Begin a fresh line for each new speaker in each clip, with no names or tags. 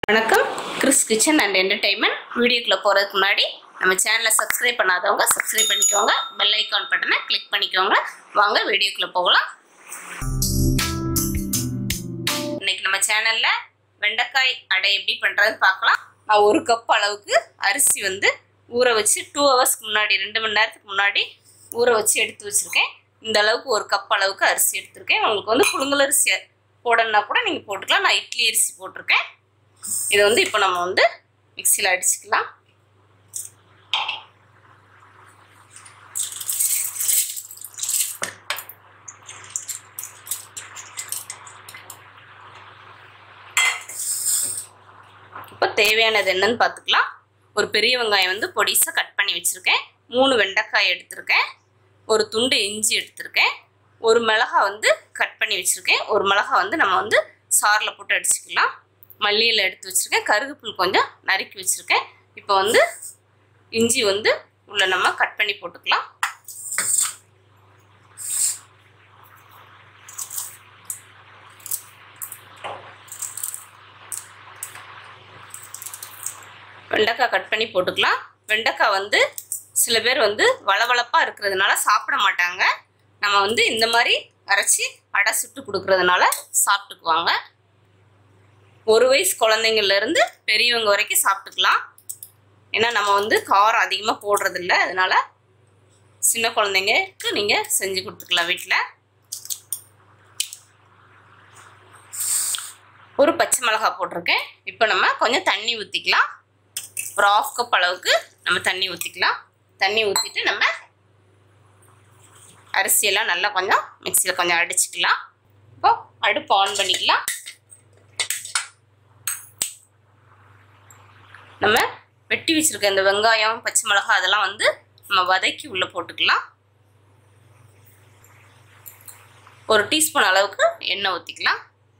வணக்கம் Chris kitchen and entertainment வீடியோக்குள்ளே போகிறதுக்கு முன்னாடி நம்ம சேனலை சப்ஸ்கிரைப் பண்ணாதவங்க சப்ஸ்கிரைப் பண்ணிக்கோங்க பெல் ஐக்கான் பட்டனை கிளிக் பண்ணிக்கோங்க வாங்க வீடியோக்குள்ளே போகலாம் இன்னைக்கு நம்ம சேனலில் வெண்டைக்காய் அடை எப்படி பண்ணுறதுன்னு பார்க்கலாம் நான் ஒரு கப் அளவுக்கு அரிசி வந்து ஊற வச்சு டூ ஹவர்ஸ்க்கு முன்னாடி ரெண்டு மணி நேரத்துக்கு முன்னாடி ஊற வச்சு எடுத்து வச்சுருக்கேன் இந்த அளவுக்கு ஒரு கப் அளவுக்கு அரிசி எடுத்திருக்கேன் உங்களுக்கு வந்து புழுங்கல் அரிசி போடணுன்னா கூட நீங்கள் போட்டுக்கலாம் நான் இட்லி அரிசி போட்டிருக்கேன் இதை வந்து இப்போ நம்ம வந்து மிக்சியில் அடிச்சுக்கலாம் இப்போ தேவையானது என்னன்னு பார்த்துக்கலாம் ஒரு பெரிய வெங்காயம் வந்து பொடிசாக கட் பண்ணி வச்சுருக்கேன் மூணு வெண்டைக்காய் எடுத்திருக்கேன் ஒரு துண்டு இஞ்சி எடுத்திருக்கேன் ஒரு மிளகா வந்து கட் பண்ணி வச்சுருக்கேன் ஒரு மிளகா வந்து நம்ம வந்து சாரில் போட்டு அடிச்சுக்கலாம் மல்லியில் எடுத்து வச்சுருக்கேன் கருகுப்புல் கொஞ்சம் நறுக்கி வச்சுருக்கேன் இப்போ வந்து இஞ்சி வந்து உள்ள நம்ம கட் பண்ணி போட்டுக்கலாம் வெண்டைக்காய் கட் பண்ணி போட்டுக்கலாம் வெண்டைக்காய் வந்து சில பேர் வந்து வளவளப்பாக இருக்கிறதுனால சாப்பிட மாட்டாங்க நம்ம வந்து இந்த மாதிரி அரைச்சி அடை சுட்டு கொடுக்கறதுனால சாப்பிட்டுக்குவாங்க ஒரு வயசு குழந்தைங்கள்லேருந்து பெரியவங்க வரைக்கும் சாப்பிட்டுக்கலாம் ஏன்னா நம்ம வந்து காரம் அதிகமாக போடுறதில்ல அதனால சின்ன குழந்தைங்களுக்கு நீங்கள் செஞ்சு கொடுத்துக்கலாம் வீட்டில் ஒரு பச்சை மிளகா போட்டிருக்கேன் இப்போ நம்ம கொஞ்சம் தண்ணி ஊற்றிக்கலாம் ஒரு ஆஃப் கப் அளவுக்கு நம்ம தண்ணி ஊற்றிக்கலாம் தண்ணி ஊற்றிட்டு நம்ம அரிசியெல்லாம் நல்லா கொஞ்சம் மிக்சியில் கொஞ்சம் அடிச்சுக்கலாம் இப்போ அடுப்பு ஆன் பண்ணிக்கலாம் நம்ம வெட்டி வச்சுருக்க இந்த வெங்காயம் பச்சை மிளகாய் அதெல்லாம் வந்து நம்ம வதக்கி உள்ளே போட்டுக்கலாம் ஒரு டீஸ்பூன் அளவுக்கு எண்ணெய் ஊற்றிக்கலாம்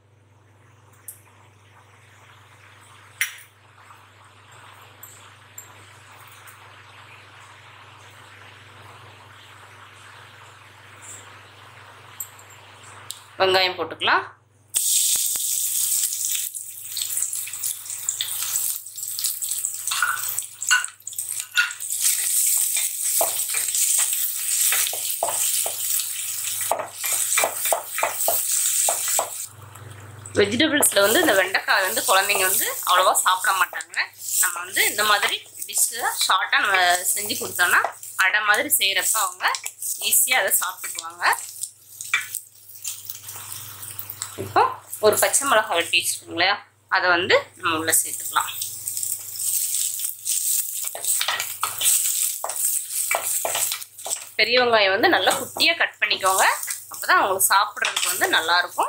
வெங்காயம் போட்டுக்கலாம் வெஜிடபிள்ஸில் வந்து இந்த வெண்டைக்காய் வந்து குழந்தைங்க வந்து அவ்வளோவா சாப்பிட மாட்டாங்க நம்ம வந்து இந்த மாதிரி டிஷ்ஷு ஷார்ட்டாக நம்ம செஞ்சு கொடுத்தோன்னா அடை மாதிரி செய்கிறப்ப அவங்க ஈஸியாக அதை சாப்பிட்டுக்குவாங்க இப்போ ஒரு பச்சை மிளகாய் வெட்டி வச்சுருக்கோங்களா அதை வந்து நம்ம உள்ளே சேர்த்துக்கலாம் பெரிய வெங்காயம் வந்து நல்லா குட்டியாக கட் பண்ணிக்கோங்க அப்போ தான் அவங்களுக்கு சாப்பிட்றதுக்கு வந்து நல்லாயிருக்கும்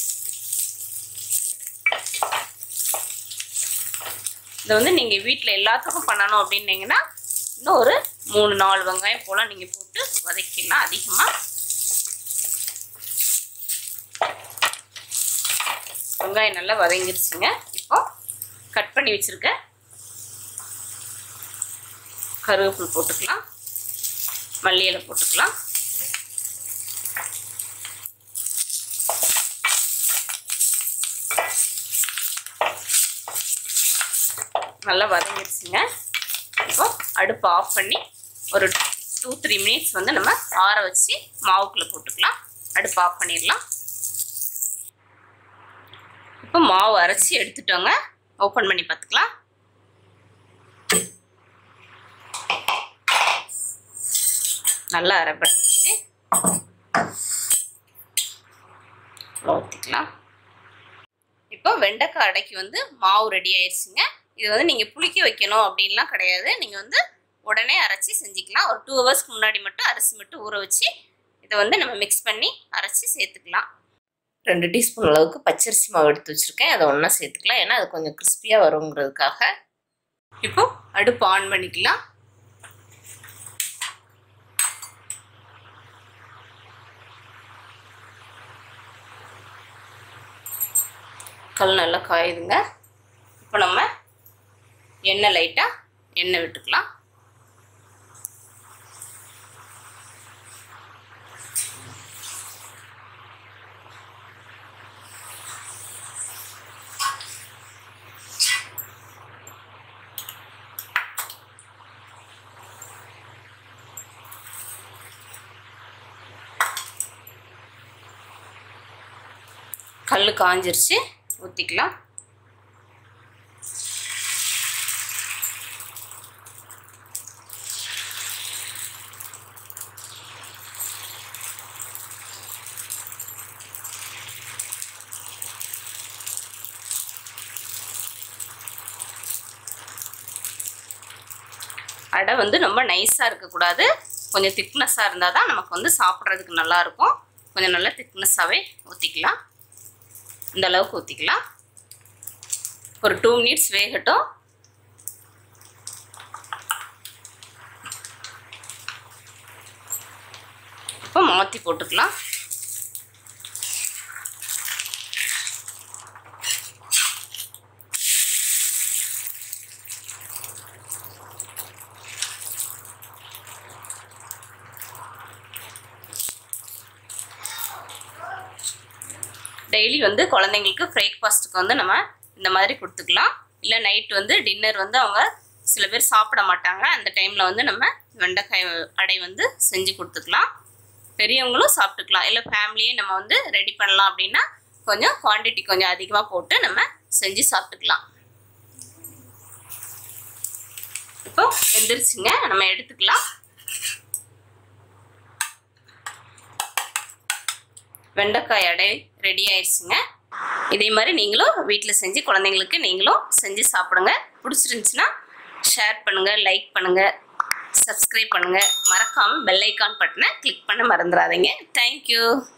இதை வந்து நீங்கள் வீட்டில் எல்லாத்துக்கும் பண்ணணும் அப்படின்னீங்கன்னா இன்னும் ஒரு மூணு நாலு வெங்காயம் போல் நீங்கள் போட்டு வதக்கிடலாம் அதிகமாக வெங்காயம் நல்லா வதங்கிருச்சுங்க இப்போ கட் பண்ணி வச்சுருக்க கருவேப்பில் போட்டுக்கலாம் மல்லி இலை போட்டுக்கலாம் நல்லா வதங்கிருச்சுங்க இப்போ அடுப்பு ஆஃப் பண்ணி ஒரு டூ த்ரீ மினிட்ஸ் வந்து நம்ம ஆற வச்சு மாவுக்குள்ளே போட்டுக்கலாம் அடுப்பு ஆஃப் பண்ணிடலாம் இப்போ மாவு அரைச்சி எடுத்துட்டோங்க ஓப்பன் பண்ணி பார்த்துக்கலாம் நல்லா அரைப்பட்டுருச்சு ஊற்றிக்கலாம் இப்போ வெண்டைக்காய் அடைக்கு வந்து மாவு ரெடி ஆயிடுச்சுங்க இது வந்து நீங்கள் புளிக்க வைக்கணும் அப்படின்லாம் கிடையாது நீங்கள் வந்து உடனே அரைச்சி செஞ்சுக்கலாம் ஒரு டூ ஹவர்ஸ்க்கு முன்னாடி மட்டும் அரிசி மட்டும் ஊற வச்சு இதை வந்து நம்ம மிக்ஸ் பண்ணி அரைச்சி சேர்த்துக்கலாம் ரெண்டு டீஸ்பூன் அளவுக்கு பச்சரிசி மாவு எடுத்து வச்சுருக்கேன் அதை ஒன்றா சேர்த்துக்கலாம் ஏன்னா அது கொஞ்சம் கிறிஸ்பியாக வருங்கிறதுக்காக இப்போ அடுப்பு ஆன் பண்ணிக்கலாம் கல் நல்லா காயுதுங்க இப்போ நம்ம எண்ணெய் லைட்டாக எண்ணெய் விட்டுக்கலாம் கல் காஞ்சிருச்சு ஊற்றிக்கலாம் அடை வந்து ரொம்ப நைஸாக இருக்கக்கூடாது கொஞ்சம் திக்னஸாக இருந்தால் தான் நமக்கு வந்து சாப்பிட்றதுக்கு நல்லாயிருக்கும் கொஞ்சம் நல்லா திக்னஸாகவே ஊற்றிக்கலாம் இந்த அளவுக்கு ஊற்றிக்கலாம் ஒரு டூ மினிட்ஸ் வேகட்டும் இப்போ மாற்றி போட்டுக்கலாம் டெய்லி வந்து குழந்தைங்களுக்கு பிரேக்ஃபாஸ்ட்டுக்கு வந்து நம்ம இந்த மாதிரி கொடுத்துக்கலாம் இல்லை நைட் வந்து டின்னர் வந்து அவங்க சில பேர் சாப்பிட மாட்டாங்க அந்த டைமில் வந்து நம்ம வெண்டைக்காய் அடை வந்து செஞ்சு கொடுத்துக்கலாம் பெரியவங்களும் சாப்பிட்டுக்கலாம் இல்லை ஃபேமிலியே நம்ம வந்து ரெடி பண்ணலாம் அப்படின்னா கொஞ்சம் குவான்டிட்டி கொஞ்சம் அதிகமாக போட்டு நம்ம செஞ்சு சாப்பிட்டுக்கலாம் இப்போ வெந்துருச்சுங்க நம்ம எடுத்துக்கலாம் வெண்டைக்காய் அடை ரெடி ஆயிடுச்சுங்க இதே மாதிரி நீங்களும் வீட்டில் செஞ்சு குழந்தைங்களுக்கு நீங்களும் செஞ்சு சாப்பிடுங்க பிடிச்சிருந்துச்சுன்னா ஷேர் பண்ணுங்கள் லைக் பண்ணுங்கள் சப்ஸ்கிரைப் பண்ணுங்கள் மறக்காமல் பெல் ஐக்கான் பட்டனை கிளிக் பண்ண மறந்துடாதீங்க தேங்க்யூ